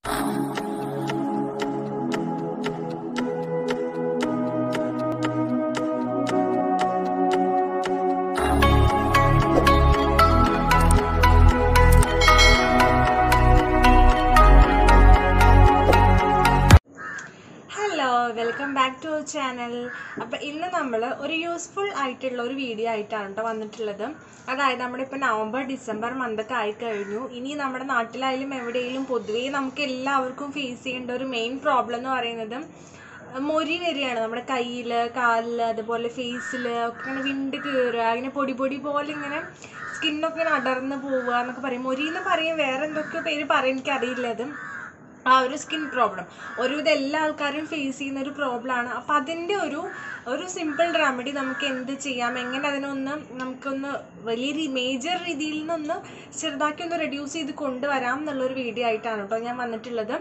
hello welcome back to our channel അപ്പോൾ ഇന്ന് നമ്മൾ ഒരു യൂസ്ഫുൾ ആയിട്ടുള്ള ഒരു വീഡിയോ ആയിട്ടാണ് കേട്ടോ വന്നിട്ടുള്ളത് അതായത് നമ്മുടെ ഇപ്പോൾ നവംബർ ഡിസംബർ മന്തൊക്കെ ആയി കഴിഞ്ഞു ഇനി നമ്മുടെ നാട്ടിലായാലും എവിടെയെങ്കിലും പൊതുവേ നമുക്ക് എല്ലാവർക്കും ഫേസ് ചെയ്യേണ്ട ഒരു മെയിൻ പ്രോബ്ലം എന്ന് പറയുന്നത് മൊരി വരികയാണ് നമ്മുടെ കയ്യിൽ കാലിൽ അതുപോലെ ഫേസിൽ ഒക്കെ ഇങ്ങനെ വിണ്ട് കയറുക ഇങ്ങനെ പൊടി പൊടി പോലെ ഇങ്ങനെ സ്കിന്നൊക്കെ ഇങ്ങനെ അടർന്ന് പോവുക എന്നൊക്കെ പറയും മൊരി എന്ന് പറയും വേറെ എന്തൊക്കെയോ പേര് പറയും എനിക്കറിയില്ല അത് ആ ഒരു സ്കിൻ പ്രോബ്ലം ഒരുവിധം എല്ലാ ആൾക്കാരും ഫേസ് ചെയ്യുന്ന ഒരു പ്രോബ്ലമാണ് അപ്പം അതിൻ്റെ ഒരു ഒരു സിമ്പിൾ റെമഡി നമുക്ക് എന്ത് ചെയ്യാം എങ്ങനെ അതിനൊന്ന് നമുക്കൊന്ന് വലിയ മേജർ രീതിയിൽ നിന്നൊന്ന് ചെറുതാക്കി ഒന്ന് റെഡ്യൂസ് ചെയ്ത് കൊണ്ടുവരാം എന്നുള്ളൊരു വീഡിയോ ആയിട്ടാണ് കേട്ടോ ഞാൻ വന്നിട്ടുള്ളത്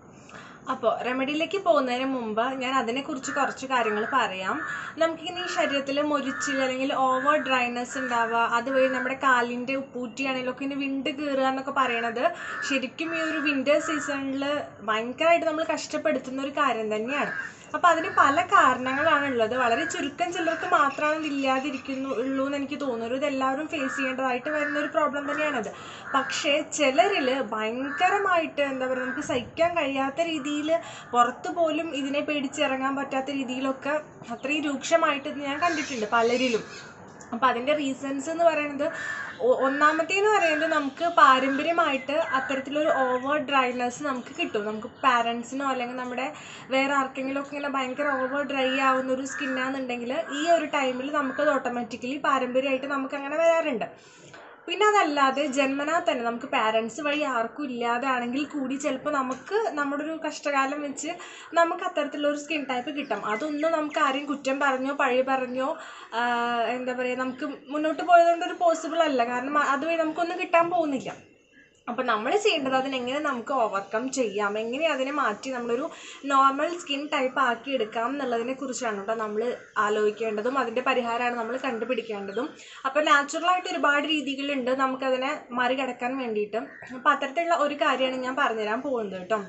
അപ്പോൾ റെമഡിയിലേക്ക് പോകുന്നതിന് മുമ്പ് ഞാൻ അതിനെക്കുറിച്ച് കുറച്ച് കാര്യങ്ങൾ പറയാം നമുക്കിങ്ങനെ ഈ ശരീരത്തിൽ മൊരിച്ചിൽ അല്ലെങ്കിൽ ഓവർ ഡ്രൈനെസ് ഉണ്ടാവുക അതുവഴി നമ്മുടെ കാലിൻ്റെ ഉപ്പൂറ്റിയാണെങ്കിലും ഒക്കെ ഇങ്ങനെ വിണ്ട് കീറുക എന്നൊക്കെ പറയണത് ശരിക്കും ഈ ഒരു വിൻ്റർ സീസണിൽ ഭയങ്കരമായിട്ട് നമ്മൾ കഷ്ടപ്പെടുത്തുന്ന ഒരു കാര്യം തന്നെയാണ് അപ്പോൾ അതിന് പല കാരണങ്ങളാണ് ഉള്ളത് വളരെ ചുരുക്കം ചിലർക്ക് മാത്രമാണ് ഇത് ഇല്ലാതിരിക്കുന്നു ഉള്ളൂ എന്ന് എനിക്ക് തോന്നുന്നു ഇത് എല്ലാവരും ഫേസ് ചെയ്യേണ്ടതായിട്ട് വരുന്ന ഒരു പ്രോബ്ലം തന്നെയാണത് പക്ഷേ ചിലരിൽ ഭയങ്കരമായിട്ട് എന്താ പറയുക നമുക്ക് സഹിക്കാൻ കഴിയാത്ത രീതിയിൽ പുറത്ത് പോലും ഇതിനെ പേടിച്ചിറങ്ങാൻ പറ്റാത്ത രീതിയിലൊക്കെ അത്രയും രൂക്ഷമായിട്ട് ഇത് ഞാൻ കണ്ടിട്ടുണ്ട് പലരിലും അപ്പോൾ അതിൻ്റെ റീസൺസ് എന്ന് പറയുന്നത് ഒ- ഒന്നാമത്തേന്ന് പറയുന്നത് നമുക്ക് പാരമ്പര്യമായിട്ട് അത്തരത്തിലൊരു ഓവർ ഡ്രൈനെസ് നമുക്ക് കിട്ടും നമുക്ക് പാരൻസിനോ അല്ലെങ്കിൽ നമ്മുടെ വേറെ ആർക്കെങ്കിലും ഒക്കെ ഇങ്ങനെ ഭയങ്കര ഓവർ ഡ്രൈ ആവുന്ന ഒരു സ്കിന്നാണെന്നുണ്ടെങ്കിൽ ഈ ഒരു ടൈമിൽ നമുക്കത് ഓട്ടോമാറ്റിക്കലി പാരമ്പര്യമായിട്ട് നമുക്ക് അങ്ങനെ വരാറുണ്ട് പിന്നെ അതല്ലാതെ ജന്മനാ തന്നെ നമുക്ക് പാരൻസ് വഴി ആർക്കും ഇല്ലാതാണെങ്കിൽ കൂടി ചിലപ്പോൾ നമുക്ക് നമ്മുടെ ഒരു കഷ്ടകാലം വെച്ച് നമുക്ക് അത്തരത്തിലുള്ള ഒരു സ്കിൻ ടൈപ്പ് കിട്ടും അതൊന്നും നമുക്ക് ആരെയും കുറ്റം പറഞ്ഞോ പഴി പറഞ്ഞോ ആഹ് എന്താ പറയുക നമുക്ക് മുന്നോട്ട് പോയതുകൊണ്ട് ഒരു പോസിബിൾ അല്ല കാരണം അതുവഴി നമുക്കൊന്നും കിട്ടാൻ പോകുന്നില്ല അപ്പോൾ നമ്മൾ ചെയ്യേണ്ടത് അതിനെങ്ങനെ നമുക്ക് ഓവർകം ചെയ്യാം എങ്ങനെ അതിനെ മാറ്റി നമ്മളൊരു നോർമൽ സ്കിൻ ടൈപ്പ് ആക്കി എടുക്കാം എന്നുള്ളതിനെ കുറിച്ചാണ് കേട്ടോ നമ്മൾ ആലോചിക്കേണ്ടതും അതിൻ്റെ പരിഹാരമാണ് നമ്മൾ കണ്ടുപിടിക്കേണ്ടതും അപ്പോൾ നാച്ചുറലായിട്ട് ഒരുപാട് രീതികളുണ്ട് നമുക്കതിനെ മറികടക്കാൻ വേണ്ടിയിട്ട് അപ്പോൾ അത്തരത്തിലുള്ള ഒരു കാര്യമാണ് ഞാൻ പറഞ്ഞുതരാൻ പോകുന്നത് കേട്ടോ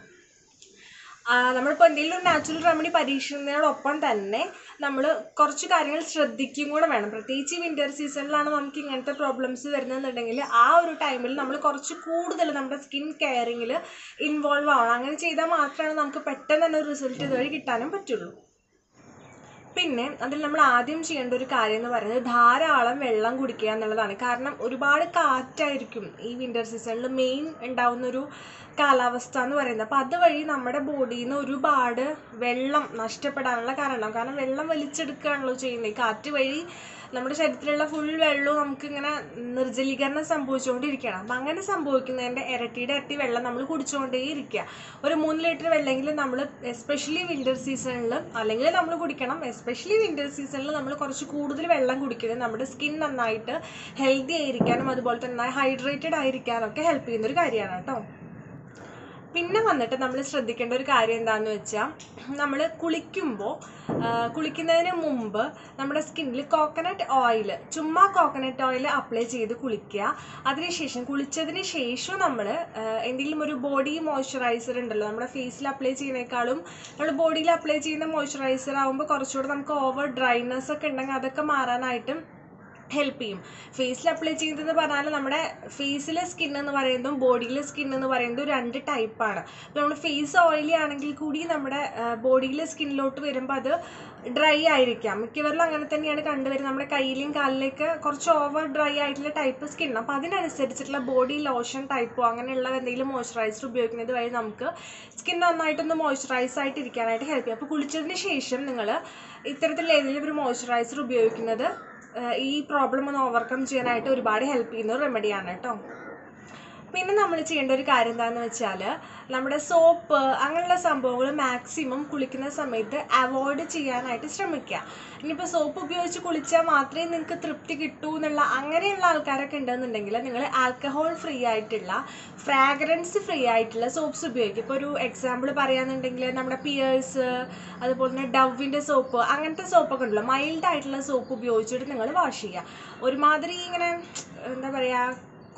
ആ, നമ്മളിപ്പോൾ എന്തെങ്കിലും ഒരു നാച്ചുറൽ റെമഡി പരീക്ഷിക്കുന്നതിനോടൊപ്പം തന്നെ നമ്മൾ കുറച്ച് കാര്യങ്ങൾ ശ്രദ്ധിക്കുകയും കൂടെ വേണം പ്രത്യേകിച്ച് ഈ വിൻ്റർ സീസണിലാണ് നമുക്ക് ഇങ്ങനത്തെ പ്രോബ്ലംസ് വരുന്നതെന്നുണ്ടെങ്കിൽ ആ ഒരു ടൈമിൽ നമ്മൾ കുറച്ച് കൂടുതൽ നമ്മുടെ സ്കിൻ കെയറിങ്ങിൽ ഇൻവോൾവ് ആവണം അങ്ങനെ ചെയ്താൽ മാത്രമാണ് നമുക്ക് പെട്ടെന്ന് തന്നെ ഒരു റിസൾട്ട് ഇതുവഴി കിട്ടാനും പറ്റുള്ളൂ പിന്നെ അതിൽ നമ്മൾ ആദ്യം ചെയ്യേണ്ട ഒരു കാര്യം എന്ന് പറയുന്നത് ധാരാളം വെള്ളം കുടിക്കുക എന്നുള്ളതാണ് കാരണം ഒരുപാട് കാറ്റായിരിക്കും ഈ വിൻ്റർ സീസണിൽ മെയിൻ ഉണ്ടാവുന്ന ഒരു കാലാവസ്ഥ എന്ന് പറയുന്നത് അപ്പോൾ അതുവഴി നമ്മുടെ ബോഡിയിൽ നിന്ന് ഒരുപാട് വെള്ളം നഷ്ടപ്പെടാനുള്ള കാരണം കാരണം വെള്ളം വലിച്ചെടുക്കുകയാണല്ലോ ചെയ്യുന്നത് ഈ കാറ്റ് വഴി നമ്മുടെ ശരീരത്തിലുള്ള ഫുൾ വെള്ളവും നമുക്കിങ്ങനെ നിർജ്ജലീകരണം സംഭവിച്ചുകൊണ്ടിരിക്കുകയാണ് അപ്പം അങ്ങനെ സംഭവിക്കുന്നതിൻ്റെ ഇരട്ടിയുടെ ഇരട്ടി വെള്ളം നമ്മൾ കുടിച്ചുകൊണ്ടേ ഇരിക്കുക ഒരു മൂന്ന് ലിറ്റർ വെള്ളമെങ്കിലും നമ്മൾ എസ്പെഷ്യലി വിൻ്റർ സീസണിൽ അല്ലെങ്കിൽ നമ്മൾ കുടിക്കണം എസ്പെഷ്യലി വിൻ്റർ സീസണിൽ നമ്മൾ കുറച്ച് കൂടുതൽ വെള്ളം കുടിക്കുന്നത് നമ്മുടെ സ്കിൻ നന്നായിട്ട് ഹെൽത്തി ആയിരിക്കാനും അതുപോലെ തന്നെ നന്നായി ഹൈഡ്രേറ്റഡ് ആയിരിക്കാനൊക്കെ ഹെൽപ്പ് ചെയ്യുന്ന ഒരു കാര്യമാണ് കേട്ടോ പിന്നെ വന്നിട്ട് നമ്മൾ ശ്രദ്ധിക്കേണ്ട ഒരു കാര്യം എന്താണെന്ന് വെച്ചാൽ നമ്മൾ കുളിക്കുമ്പോൾ കുളിക്കുന്നതിന് മുമ്പ് നമ്മുടെ സ്കിന്നിൽ കോക്കനട്ട് ഓയിൽ ചുമ്മാ കോക്കനട്ട് ഓയിൽ അപ്ലൈ ചെയ്ത് കുളിക്കുക അതിനുശേഷം കുളിച്ചതിന് ശേഷം നമ്മൾ എന്തെങ്കിലും ഒരു ബോഡി മോയ്സ്ചറൈസർ ഉണ്ടല്ലോ നമ്മുടെ ഫേസിൽ അപ്ലൈ ചെയ്യുന്നേക്കാളും നമ്മൾ ബോഡിയിൽ അപ്ലൈ ചെയ്യുന്ന മോയ്സ്ചറൈസർ ആകുമ്പോൾ കുറച്ചുകൂടെ നമുക്ക് ഓവർ ഡ്രൈനെസ് ഒക്കെ ഉണ്ടെങ്കിൽ അതൊക്കെ മാറാനായിട്ടും ഹെൽപ്പ് ചെയ്യും ഫേസിൽ അപ്ലൈ ചെയ്തതെന്ന് പറഞ്ഞാൽ നമ്മുടെ ഫേസിലെ സ്കിൻ എന്ന് പറയുന്നതും ബോഡിയിലെ സ്കിൻ എന്ന് പറയുന്നതും രണ്ട് ടൈപ്പാണ് അപ്പോൾ നമ്മൾ ഫേസ് ഓയിലി ആണെങ്കിൽ കൂടി നമ്മുടെ ബോഡിയിലെ സ്കിന്നിലോട്ട് വരുമ്പോൾ അത് ഡ്രൈ ആയിരിക്കാം മിക്കവരിലും അങ്ങനെ തന്നെയാണ് കണ്ടുവരുന്നത് നമ്മുടെ കയ്യിലും കാലിലേക്ക് കുറച്ച് ഓവർ ഡ്രൈ ആയിട്ടുള്ള ടൈപ്പ് സ്കിൻ അപ്പോൾ അതിനനുസരിച്ചിട്ടുള്ള ബോഡി ലോഷൻ ടൈപ്പോ അങ്ങനെയുള്ള എന്തെങ്കിലും മോയ്സ്ചറൈസർ ഉപയോഗിക്കുന്നത് വഴി നമുക്ക് സ്കിൻ നന്നായിട്ടൊന്ന് മോയ്സ്ചറൈസ് ആയിട്ട് ഇരിക്കാനായിട്ട് ഹെൽപ്പ് ചെയ്യും അപ്പോൾ കുളിച്ചതിന് ശേഷം നിങ്ങൾ ഇത്തരത്തിലുള്ള ഏതെങ്കിലും ഒരു മോയ്സ്ചറൈസർ ഉപയോഗിക്കുന്നത് ഏഹ് ഈ പ്രോബ്ലം ഒന്ന് ഓവർകം ചെയ്യാനായിട്ട് ഒരുപാട് ഹെൽപ്പ് ചെയ്യുന്ന ഒരു റെമഡിയാണ് കേട്ടോ പിന്നെ നമ്മൾ ചെയ്യേണ്ട ഒരു കാര്യം എന്താണെന്ന് വെച്ചാൽ നമ്മുടെ സോപ്പ് അങ്ങനെയുള്ള സംഭവങ്ങൾ മാക്സിമം കുളിക്കുന്ന സമയത്ത് അവോയ്ഡ് ചെയ്യാനായിട്ട് ശ്രമിക്കുക ഇനിയിപ്പോൾ സോപ്പ് ഉപയോഗിച്ച് കുളിച്ചാൽ മാത്രമേ നിങ്ങൾക്ക് തൃപ്തി കിട്ടൂ എന്നുള്ള അങ്ങനെയുള്ള ആൾക്കാരൊക്കെ ഉണ്ടെന്നുണ്ടെങ്കിൽ നിങ്ങൾ ആൽക്കഹോൾ ഫ്രീ ആയിട്ടുള്ള ഫ്രാഗ്രൻസ് ഫ്രീ ആയിട്ടുള്ള സോപ്സ് ഉപയോഗിക്കും ഇപ്പോൾ ഒരു എക്സാമ്പിൾ പറയുകയാണെന്നുണ്ടെങ്കിൽ നമ്മുടെ പിയേഴ്സ് അതുപോലെ തന്നെ ഡവിൻ്റെ സോപ്പ് അങ്ങനത്തെ സോപ്പൊക്കെ ഉണ്ടല്ലോ മൈൽഡ് ആയിട്ടുള്ള സോപ്പ് ഉപയോഗിച്ചിട്ട് നിങ്ങൾ വാഷ് ചെയ്യുക ഒരുമാതിരി ഇങ്ങനെ എന്താ പറയുക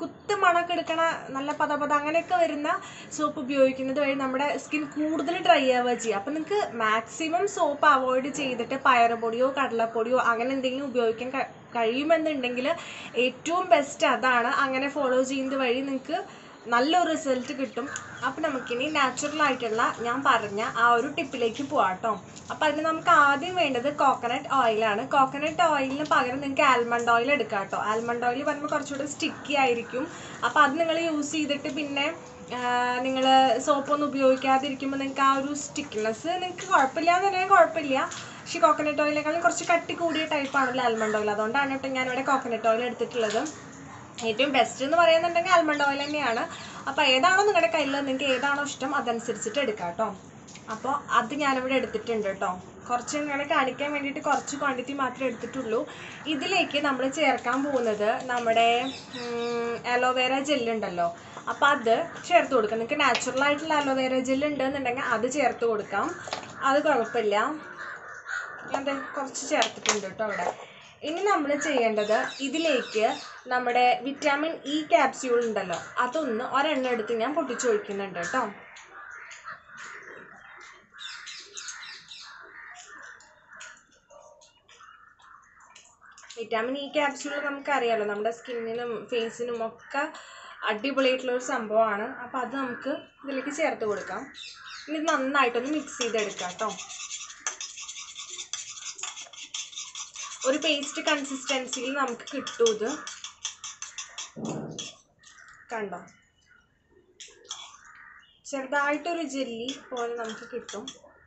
കുത്ത് മണമൊക്കെ എടുക്കണ നല്ല പത പത അങ്ങനെയൊക്കെ വരുന്ന സോപ്പ് ഉപയോഗിക്കുന്നത് വഴി നമ്മുടെ സ്കിൻ കൂടുതൽ ഡ്രൈ ആവുക ചെയ്യുക അപ്പം നിങ്ങൾക്ക് മാക്സിമം സോപ്പ് അവോയ്ഡ് ചെയ്തിട്ട് പയറുപൊടിയോ കടലപ്പൊടിയോ അങ്ങനെ എന്തെങ്കിലും ഉപയോഗിക്കാൻ ക- കഴിയുമെന്നുണ്ടെങ്കിൽ ഏറ്റവും ബെസ്റ്റ് അതാണ് അങ്ങനെ ഫോളോ ചെയ്യുന്നത് വഴി നിങ്ങൾക്ക് നല്ലൊരു റിസൾട്ട് കിട്ടും അപ്പം നമുക്കിനി നാച്ചുറൽ ആയിട്ടുള്ള ഞാൻ പറഞ്ഞ ആ ഒരു ടിപ്പിലേക്ക് പോവാം കേട്ടോ അപ്പം അതിന് നമുക്ക് ആദ്യം വേണ്ടത് കോക്കനട്ട് ഓയിലാണ് കോക്കനട്ട് ഓയിലിന് പകരം നിങ്ങൾക്ക് ആൽമണ്ട് ഓയിൽ എടുക്കാം കേട്ടോ ആൽമണ്ട് ഓയിൽ പറയുമ്പോൾ കുറച്ചുകൂടെ സ്റ്റിക്കി ആയിരിക്കും അപ്പോൾ അത് നിങ്ങൾ യൂസ് ചെയ്തിട്ട് പിന്നെ നിങ്ങൾ സോപ്പൊന്നും ഉപയോഗിക്കാതിരിക്കുമ്പോൾ നിങ്ങൾക്ക് ആ ഒരു സ്റ്റിക്നെസ് നിങ്ങൾക്ക് കുഴപ്പമില്ല എന്ന് പറഞ്ഞാൽ കുഴപ്പമില്ല പക്ഷേ കോക്കനട്ട് ഓയിലേക്കാളും കുറച്ച് കട്ടി കൂടിയ ടൈപ്പാണല്ലോ ആൽമണ്ട് ഓയിൽ അതുകൊണ്ടാണ് കേട്ടോ ഞാനിവിടെ കോക്കനട്ട് ഓയിൽ എടുത്തിട്ടുള്ളത് ഏറ്റവും ബെസ്റ്റ് എന്ന് പറയുന്നുണ്ടെങ്കിൽ ആൽമണ്ട് ഓയിൽ തന്നെയാണ് അപ്പോൾ ഏതാണോ നിങ്ങളുടെ കയ്യിൽ നിങ്ങൾക്ക് ഏതാണോ ഇഷ്ടം അതനുസരിച്ചിട്ട് എടുക്കാം കേട്ടോ അപ്പോൾ അത് ഞാനിവിടെ എടുത്തിട്ടുണ്ട് കേട്ടോ കുറച്ച് നിങ്ങളെ കാണിക്കാൻ വേണ്ടിയിട്ട് കുറച്ച് ക്വാണ്ടിറ്റി മാത്രമേ എടുത്തിട്ടുള്ളൂ ഇതിലേക്ക് നമ്മൾ ചേർക്കാൻ പോകുന്നത് നമ്മുടെ അലോവേര ജെല്ലുണ്ടല്ലോ അപ്പോൾ അത് ചേർത്ത് കൊടുക്കാം നിങ്ങൾക്ക് നാച്ചുറൽ ആയിട്ടുള്ള അലോവേര ജെല്ല് ഉണ്ടെന്നുണ്ടെങ്കിൽ അത് ചേർത്ത് കൊടുക്കാം അത് കുഴപ്പമില്ല ഞാൻ ദേ കുറച്ച് ചേർത്തിട്ടുണ്ട് കേട്ടോ അവിടെ ഇനി നമ്മൾ ചെയ്യേണ്ടത് ഇതിലേക്ക് നമ്മുടെ വിറ്റാമിൻ ഇ ക്യാപ്സ്യൂൾ ഉണ്ടല്ലോ അതൊന്ന് ഒരെണ്ണം എടുത്ത് ഞാൻ പൊട്ടിച്ചൊഴിക്കുന്നുണ്ട് കേട്ടോ വിറ്റാമിൻ ഇ ക്യാപ്സ്യൂൾ നമുക്കറിയാലോ നമ്മുടെ സ്കിന്നിനും ഫേസിനും ഒക്കെ അടിപൊളിയായിട്ടുള്ള ഒരു സംഭവമാണ് അപ്പോൾ അത് നമുക്ക് ഇതിലേക്ക് ചേർത്ത് കൊടുക്കാം ഇനി ഇത് നന്നായിട്ടൊന്ന് മിക്സ് ചെയ്തെടുക്കാം കേട്ടോ ഒരു പേസ്റ്റ് കൺസിസ്റ്റൻസിയിൽ നമുക്ക് കിട്ടും ഇത് കണ്ടോ ചെറുതായിട്ടൊരു ജെല്ലി പോലെ നമുക്ക് കിട്ടും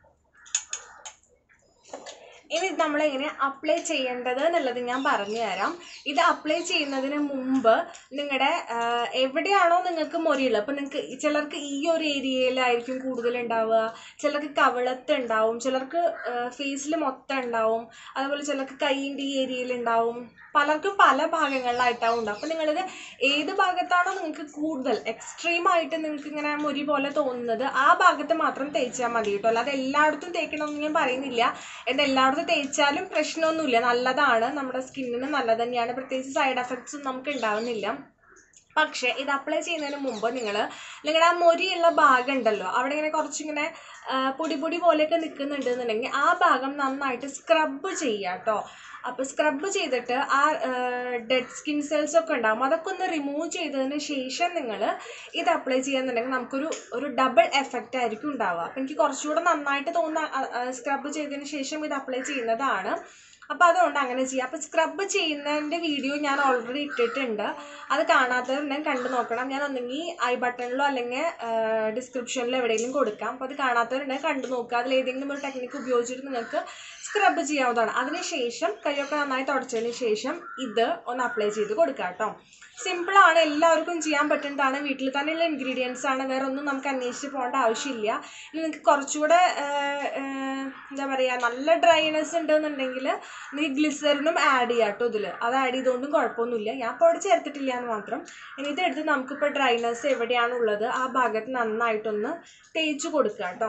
ഇനി ഇത് നമ്മളെങ്ങനെ അപ്ലൈ ചെയ്യേണ്ടത് എന്നുള്ളത് ഞാൻ പറഞ്ഞു തരാം ഇത് അപ്ലൈ ചെയ്യുന്നതിന് മുമ്പ് നിങ്ങളുടെ എവിടെയാണോ നിങ്ങൾക്ക് മൊരിയുള്ളത് അപ്പം നിങ്ങൾക്ക് ചിലർക്ക് ഈ ഒരു ഏരിയയിലായിരിക്കും കൂടുതൽ ഉണ്ടാവുക ചിലർക്ക് കവിളത്ത് ഉണ്ടാവും ചിലർക്ക് ഫേസിൽ മൊത്തം ഉണ്ടാവും അതുപോലെ ചിലർക്ക് കൈയിൻ്റെ ഈ ഏരിയയിൽ ഉണ്ടാവും പലർക്കും പല ഭാഗങ്ങളിലായിട്ടാവും ഉണ്ടാവും അപ്പം നിങ്ങളിത് ഏത് ഭാഗത്താണോ നിങ്ങൾക്ക് കൂടുതൽ എക്സ്ട്രീം ആയിട്ട് നിങ്ങൾക്ക് ഇങ്ങനെ മുരി പോലെ തോന്നുന്നത് ആ ഭാഗത്ത് മാത്രം തേച്ചാൽ മതി കേട്ടോ അല്ലാതെ എല്ലായിടത്തും തേക്കണമെന്ന് ഞാൻ പറയുന്നില്ല എന്നാൽ എല്ലായിടത്തും തേച്ചാലും പ്രശ്നമൊന്നുമില്ല നല്ലതാണ് നമ്മുടെ സ്കിന്നിന് നല്ലത് തന്നെയാണ് പ്രത്യേകിച്ച് സൈഡ് എഫക്ട്സും നമുക്ക് ഉണ്ടാവുന്നില്ല പക്ഷേ ഇത് അപ്ലൈ ചെയ്യുന്നതിന് മുമ്പ് നിങ്ങൾ നിങ്ങളുടെ ആ മൊരിയുള്ള ഭാഗം ഉണ്ടല്ലോ അവിടെ ഇങ്ങനെ കുറച്ചിങ്ങനെ ആ, പൊടി പൊടി പോലെയൊക്കെ നിൽക്കുന്നുണ്ട് എന്നുണ്ടെങ്കിൽ ആ ഭാഗം നന്നായിട്ട് സ്ക്രബ് ചെയ്യുക കേട്ടോ അപ്പോൾ സ്ക്രബ് ചെയ്തിട്ട് ആ ഡെഡ് സ്കിൻ സെൽസ് ഒക്കെ ഉണ്ടാകും അതൊക്കെ ഒന്ന് റിമൂവ് ചെയ്തതിന് ശേഷം നിങ്ങൾ ഇത് അപ്ലൈ ചെയ്യാന്നുണ്ടെങ്കിൽ നമുക്കൊരു ഒരു ഡബിൾ എഫക്റ്റ് ആയിരിക്കും ഉണ്ടാവുക അപ്പോൾ എനിക്ക് കുറച്ചുകൂടെ നന്നായിട്ട് തോന്നുന്ന സ്ക്രബ് ചെയ്തതിന് ശേഷം ഇത് അപ്ലൈ ചെയ്യുന്നതാണ് അപ്പോൾ അതുകൊണ്ട് അങ്ങനെ ചെയ്യാം അപ്പോൾ സ്ക്രബ് ചെയ്യുന്നതിൻ്റെ വീഡിയോ ഞാൻ ഓൾറെഡി ഇട്ടിട്ടുണ്ട് അത് കാണാത്തവരുണ്ടെങ്കിൽ കണ്ടു നോക്കണം ഞാൻ ഒന്നെങ്കിൽ ഐ ബട്ടണിലോ അല്ലെങ്കിൽ ഡിസ്ക്രിപ്ഷനിലോ എവിടെയെങ്കിലും കൊടുക്കാം അപ്പോൾ അത് കാണാത്തവരുണ്ടെങ്കിൽ കണ്ടു നോക്കുക അതിൽ ഏതെങ്കിലും ഒരു ടെക്നിക്ക് ഉപയോഗിച്ചിട്ട് നിങ്ങൾക്ക് സ്ക്രബ് ചെയ്യാവുന്നതാണ് അതിനുശേഷം കൈയൊക്കെ നന്നായി തുടച്ചതിന് ശേഷം ഇത് ഒന്ന് അപ്ലൈ ചെയ്ത് കൊടുക്കുക കേട്ടോ സിമ്പിളാണ് എല്ലാവർക്കും ചെയ്യാൻ പറ്റുന്നതാണ് വീട്ടിൽ തന്നെയുള്ള ഇൻഗ്രീഡിയൻസ് ആണ് വേറെ ഒന്നും നമുക്ക് അന്വേഷിച്ച് പോകേണ്ട ആവശ്യമില്ല ഇനി നിങ്ങൾക്ക് കുറച്ചുകൂടെ ആഹ്, ആഹ്, എന്താ പറയുക നല്ല ഡ്രൈനെസ് ഉണ്ടെന്നുണ്ടെങ്കിൽ നിങ്ങൾക്ക് ഗ്ലിസറിനും ആഡ് ചെയ്യാം കേട്ടോ ഇതിൽ അത് ആഡ് ചെയ്തുകൊണ്ടും കുഴപ്പമൊന്നുമില്ല ഞാൻ ഇപ്പോൾ അവിടെ ചേർത്തിട്ടില്ല എന്ന് മാത്രം ഇനി ഇതെടുത്ത് നമുക്കിപ്പോൾ ഡ്രൈനെസ് എവിടെയാണുള്ളത് ആ ഭാഗത്ത് നന്നായിട്ടൊന്ന് തേച്ച് കൊടുക്കുക കേട്ടോ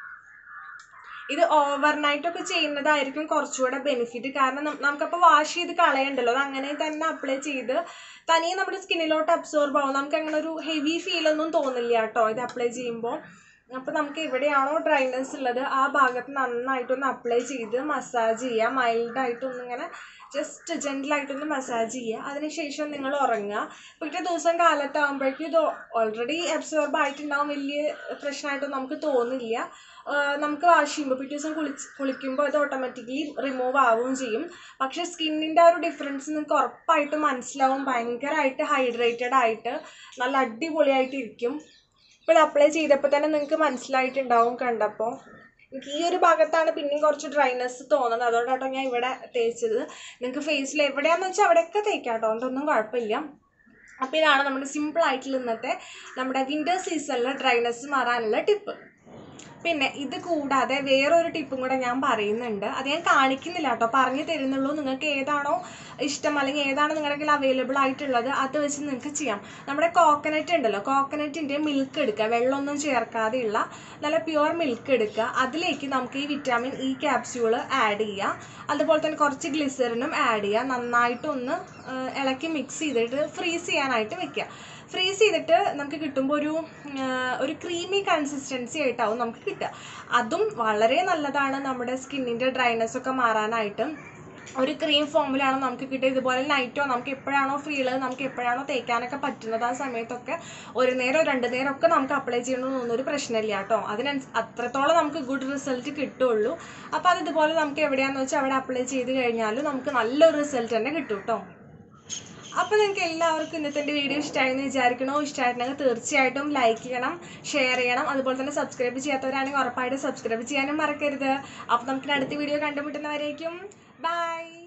ഇത് ഓവർനൈറ്റ് ഒക്കെ ചെയ്യുന്നതായിരിക്കും കുറച്ചുകൂടെ ബെനിഫിറ്റ് കാരണം നം- നമുക്കപ്പോൾ വാഷ് ചെയ്ത് കളയണ്ടല്ലോ അത് അങ്ങനെ തന്നെ അപ്ലൈ ചെയ്ത് തനിയെ നമ്മുടെ സ്കിന്നിലോട്ട് അബ്സോർബ് ആവും നമുക്ക് അങ്ങനെ ഒരു ഹെവി ഫീൽ ഒന്നും തോന്നില്ല കേട്ടോ ഇത് അപ്ലൈ ചെയ്യുമ്പോൾ അപ്പോൾ നമുക്ക് എവിടെയാണോ ഡ്രൈനെസ് ഉള്ളത് ആ ഭാഗത്ത് നന്നായിട്ടൊന്ന് അപ്ലൈ ചെയ്ത് മസാജ് ചെയ്യുക മൈൽഡായിട്ടൊന്നിങ്ങനെ ജസ്റ്റ് ജെൻറ്റിലായിട്ടൊന്ന് മസാജ് ചെയ്യുക അതിനുശേഷം നിങ്ങൾ ഉറങ്ങുക പിറ്റേ ദിവസം കാലത്താകുമ്പോഴേക്കും ഇത് ഓൾറെഡി അബ്സോർബ് ആയിട്ടുണ്ടാവും വലിയ പ്രശ്നമായിട്ടൊന്നും നമുക്ക് തോന്നില്ല ആഹ് നമുക്ക് വാഷ് ചെയ്യുമ്പോൾ പിറ്റേ ദിവസം കുളിച്ച് കുളിക്കുമ്പോൾ അത് ഓട്ടോമാറ്റിക്കലി റിമൂവ് ആവുകയും ചെയ്യും പക്ഷേ സ്കിന്നിൻ്റെ ആ ഒരു ഡിഫറൻസ് നിങ്ങൾക്ക് ഉറപ്പായിട്ടും മനസ്സിലാവും ഭയങ്കരമായിട്ട് ഹൈഡ്രേറ്റഡ് ആയിട്ട് നല്ല അടിപൊളിയായിട്ട് ഇരിക്കും ഇപ്പോൾ അപ്ലൈ ചെയ്തപ്പോൾ തന്നെ നിങ്ങൾക്ക് മനസ്സിലായിട്ടുണ്ടാവും കണ്ടപ്പോൾ എനിക്ക് ഈ ഒരു ഭാഗത്താണ് പിന്നെയും കുറച്ച് ഡ്രൈനെസ് തോന്നുന്നത് അതുകൊണ്ടാട്ടോ ഞാൻ ഇവിടെ തേച്ചത് നിങ്ങൾക്ക് ഫേസിൽ എവിടെയാണെന്ന് വെച്ചാൽ അവിടെയൊക്കെ തേക്കാം കേട്ടോ അതുകൊണ്ടൊന്നും കുഴപ്പമില്ല അപ്പോൾ ഇതാണ് നമ്മുടെ സിമ്പിൾ ആയിട്ടുള്ള ഇന്നത്തെ നമ്മുടെ വിൻ്റർ സീസണിൽ ഡ്രൈനെസ് മാറാനുള്ള ടിപ്പ് പിന്നെ ഇത് കൂടാതെ വേറൊരു ടിപ്പും കൂടെ ഞാൻ പറയുന്നുണ്ട് അത് ഞാൻ കാണിക്കുന്നില്ല കേട്ടോ പറഞ്ഞു തരുന്നുള്ളൂ നിങ്ങൾക്ക് ഏതാണോ ഇഷ്ടം അല്ലെങ്കിൽ ഏതാണോ നിങ്ങളുടെ കയ്യിൽ അവൈലബിൾ ആയിട്ടുള്ളത് അത് വെച്ച് നിങ്ങൾക്ക് ചെയ്യാം നമ്മുടെ കോക്കനട്ട് ഉണ്ടല്ലോ കോക്കനട്ടിൻ്റെ മിൽക്ക് എടുക്കുക വെള്ളമൊന്നും ചേർക്കാതെയുള്ള നല്ല പ്യുവർ മിൽക്ക് എടുക്കുക അതിലേക്ക് നമുക്ക് ഈ വിറ്റാമിൻ ഇ ക്യാപ്സ്യൂൾ ആഡ് ചെയ്യുക അതുപോലെ തന്നെ കുറച്ച് ഗ്ലിസറിനും ആഡ് ചെയ്യുക നന്നായിട്ടൊന്ന് ആ, ഇളക്കി മിക്സ് ചെയ്തിട്ട് ഫ്രീസ് ചെയ്യാനായിട്ട് വെക്കുക ഫ്രീസ് ചെയ്തിട്ട് നമുക്ക് കിട്ടുമ്പോൾ ഒരു ആ, ഒരു ക്രീമി കൺസിസ്റ്റൻസി ആയിട്ടാവും നമുക്ക് കിട്ടുക അതും വളരെ നല്ലതാണ് നമ്മുടെ സ്കിന്നിൻ്റെ ഡ്രൈനെസ് ഒക്കെ മാറാനായിട്ടും ഒരു ക്രീം ഫോമിലാണ് നമുക്ക് കിട്ടുക ഇതുപോലെ നൈറ്റോ നമുക്ക് എപ്പോഴാണോ ഫ്രീ ഉള്ളത് നമുക്ക് എപ്പോഴാണോ തേക്കാനൊക്കെ പറ്റുന്നത് ആ സമയത്തൊക്കെ ഒരു നേരം രണ്ട് നേരം ഒക്കെ നമുക്ക് അപ്ലൈ ചെയ്യണമെന്നൊന്നും ഒരു പ്രശ്നമില്ല കേട്ടോ അതിനനുസ അത്രത്തോളം നമുക്ക് ഗുഡ് റിസൾട്ട് കിട്ടുള്ളൂ അപ്പോൾ അത് ഇതുപോലെ നമുക്ക് എവിടെയാണെന്ന് വെച്ചാൽ അവിടെ അപ്ലൈ ചെയ്ത് കഴിഞ്ഞാൽ നമുക്ക് നല്ലൊരു റിസൾട്ട് തന്നെ കിട്ടും കേട്ടോ അപ്പോൾ നിങ്ങൾക്ക് എല്ലാവർക്കും ഇന്നത്തെ എൻ്റെ വീഡിയോ ഇഷ്ടമായെന്ന് വിചാരിക്കണോ ഇഷ്ടമായിട്ടുണ്ടെങ്കിൽ തീർച്ചയായിട്ടും ലൈക്ക് ചെയ്യണം ഷെയർ ചെയ്യണം അതുപോലെ തന്നെ സബ്സ്ക്രൈബ് ചെയ്യാത്തവരാണെങ്കിൽ ഉറപ്പായിട്ട് സബ്സ്ക്രൈബ് ചെയ്യാനും മറക്കരുത് അപ്പോൾ നമുക്ക് അടുത്ത വീഡിയോ കണ്ടുമുട്ടുന്നവരേക്കും ബൈ